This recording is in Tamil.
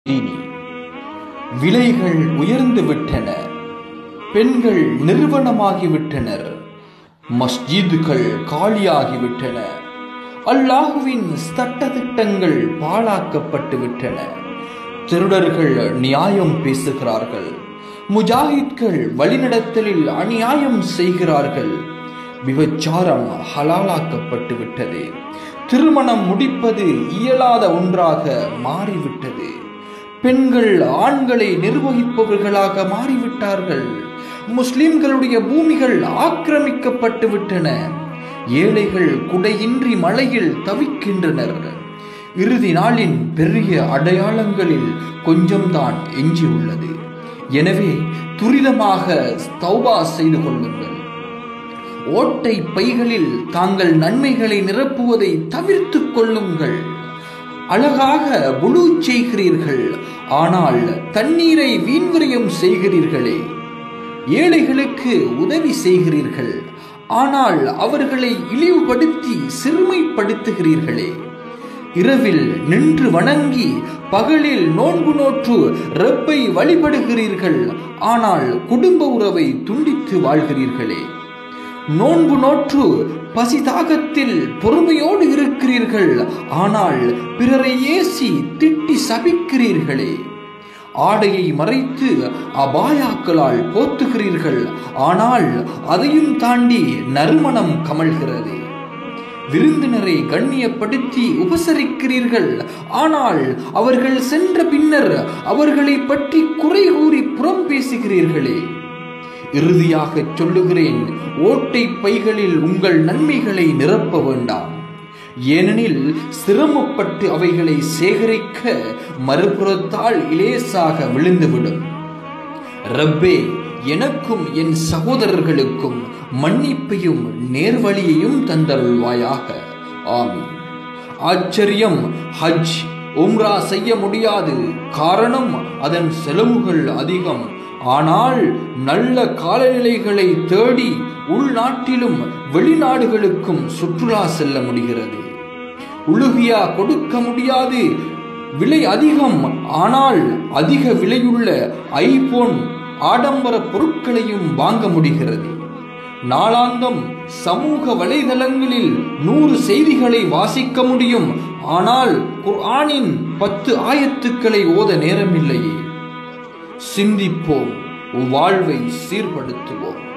இனி விலைகள் உயர்ந்து விட்டன பெண்கள் நிறுவனமாகிவிட்டனர் மஸ்ஜிதுகள் காலியாகிவிட்டன அல்லாஹுவின் சட்டதிட்டங்கள் பாழாக்கப்பட்டு விட்டன திருடர்கள் நியாயம் பேசுகிறார்கள் முஜாஹித்கள் வழிநடத்தலில் அநியாயம் செய்கிறார்கள் விபச்சாரம் ஹலாலாக்கப்பட்டு விட்டது திருமணம் முடிப்பது இயலாத ஒன்றாக மாறிவிட்டது பெண்கள் ஆண்களை நிர்வகிப்பவர்களாக மாறிவிட்டார்கள் முஸ்லிம்களுடைய பூமிகள் ஆக்கிரமிக்கப்பட்டு விட்டன ஏழைகள் குடையின்றி மழையில் தவிக்கின்றனர் இறுதி நாளின் பெரிய அடையாளங்களில் கொஞ்சம்தான் எஞ்சியுள்ளது எனவே துரிதமாக தௌபா செய்து கொள்ளுங்கள் ஓட்டை பைகளில் தாங்கள் நன்மைகளை நிரப்புவதை தவிர்த்துக் கொள்ளுங்கள் அழகாக புழு செய்கிறீர்கள் ஆனால் தண்ணீரை வீண்விரயம் செய்கிறீர்களே ஏழைகளுக்கு உதவி செய்கிறீர்கள் ஆனால் அவர்களை இழிவுபடுத்தி சிறுமைப்படுத்துகிறீர்களே இரவில் நின்று வணங்கி பகலில் நோன்பு நோற்று ரப்பை வழிபடுகிறீர்கள் ஆனால் குடும்ப உறவை துண்டித்து வாழ்கிறீர்களே நோன்பு நோற்று பசி தாகத்தில் பொறுமையோடு இருக்கிறீர்கள் ஆனால் பிறரை ஏசி திட்டி சபிக்கிறீர்களே ஆடையை மறைத்து அபாயாக்களால் போத்துகிறீர்கள் ஆனால் அதையும் தாண்டி நறுமணம் கமழ்கிறது விருந்தினரை கண்ணியப்படுத்தி உபசரிக்கிறீர்கள் ஆனால் அவர்கள் சென்ற பின்னர் அவர்களை பற்றி குறை கூறி புறம் பேசுகிறீர்களே இறுதியாக சொல்லுகிறேன் ஓட்டை பைகளில் உங்கள் நன்மைகளை நிரப்ப வேண்டாம் ஏனெனில் சிரமப்பட்டு அவைகளை சேகரிக்க மறுபுறத்தால் இலேசாக விழுந்துவிடும் ரப்பே எனக்கும் என் சகோதரர்களுக்கும் மன்னிப்பையும் நேர்வழியையும் தந்தருள்வாயாக ஆமீன் ஆச்சரியம் ஹஜ் உம்ரா செய்ய முடியாது காரணம் அதன் செலவுகள் அதிகம் ஆனால் நல்ல காலநிலைகளை தேடி உள்நாட்டிலும் வெளிநாடுகளுக்கும் சுற்றுலா செல்ல முடிகிறது உலுகியா கொடுக்க முடியாது விலை அதிகம் ஆனால் அதிக விலையுள்ள ஐபோன் ஆடம்பர பொருட்களையும் வாங்க முடிகிறது நாளாந்தம் சமூக வலைதளங்களில் நூறு செய்திகளை வாசிக்க முடியும் ஆனால் குர்ஆனின் பத்து ஆயத்துக்களை ஓத நேரமில்லையே சிந்திப்போம் வாழ்வை சீர்படுத்துவோம்